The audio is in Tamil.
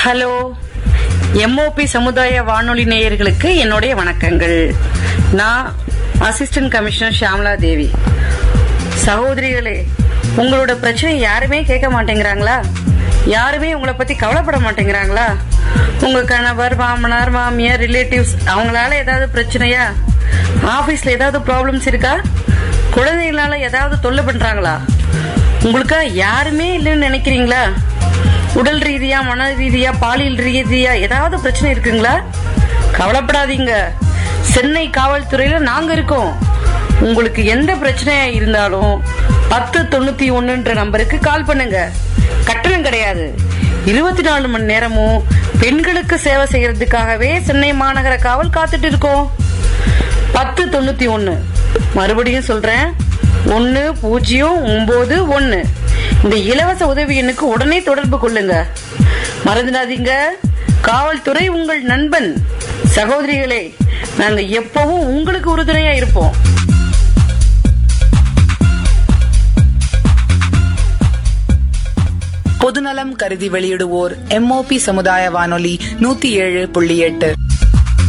ஹலோ எம்ஓபி சமுதாய வானொலி நேயர்களுக்கு என்னுடைய வணக்கங்கள் நான் அசிஸ்டன்ட் கமிஷனர் ஷியாமலா தேவி சகோதரிகளே உங்களோட பிரச்சனை யாருமே கேட்க மாட்டேங்கிறாங்களா யாருமே உங்களை பத்தி கவலைப்பட மாட்டேங்கிறாங்களா உங்க கணவர் மாமனார் மாமியார் ரிலேட்டிவ்ஸ் அவங்களால ஏதாவது பிரச்சனையா ஆபீஸ்ல ஏதாவது ப்ராப்ளம்ஸ் இருக்கா குழந்தைகளால ஏதாவது தொல்லை பண்றாங்களா உங்களுக்கா யாருமே இல்லைன்னு நினைக்கிறீங்களா உடல் ரீதியா மன ரீதியா பாலியல் ரீதியா ஏதாவது பிரச்சனை இருக்குங்களா கவலைப்படாதீங்க சென்னை காவல்துறையில நாங்க இருக்கோம் உங்களுக்கு எந்த பிரச்சனையா இருந்தாலும் பத்து தொண்ணூத்தி ஒண்ணுன்ற நம்பருக்கு கால் பண்ணுங்க கட்டணம் கிடையாது இருபத்தி நாலு மணி நேரமும் பெண்களுக்கு சேவை செய்யறதுக்காகவே சென்னை மாநகர காவல் காத்துட்டு இருக்கோம் பத்து தொண்ணூத்தி ஒண்ணு மறுபடியும் சொல்றேன் ஒன்னு பூஜ்ஜியம் ஒன்பது ஒன்னு இந்த இலவச உதவி எண்ணுக்கு உடனே தொடர்பு கொள்ளுங்க மறந்துடாதீங்க காவல்துறை உங்கள் நண்பன் சகோதரிகளே நாங்க எப்பவும் உங்களுக்கு உறுதுணையா இருப்போம் பொதுநலம் கருதி வெளியிடுவோர் எம்ஓபி சமுதாய வானொலி நூத்தி ஏழு புள்ளி எட்டு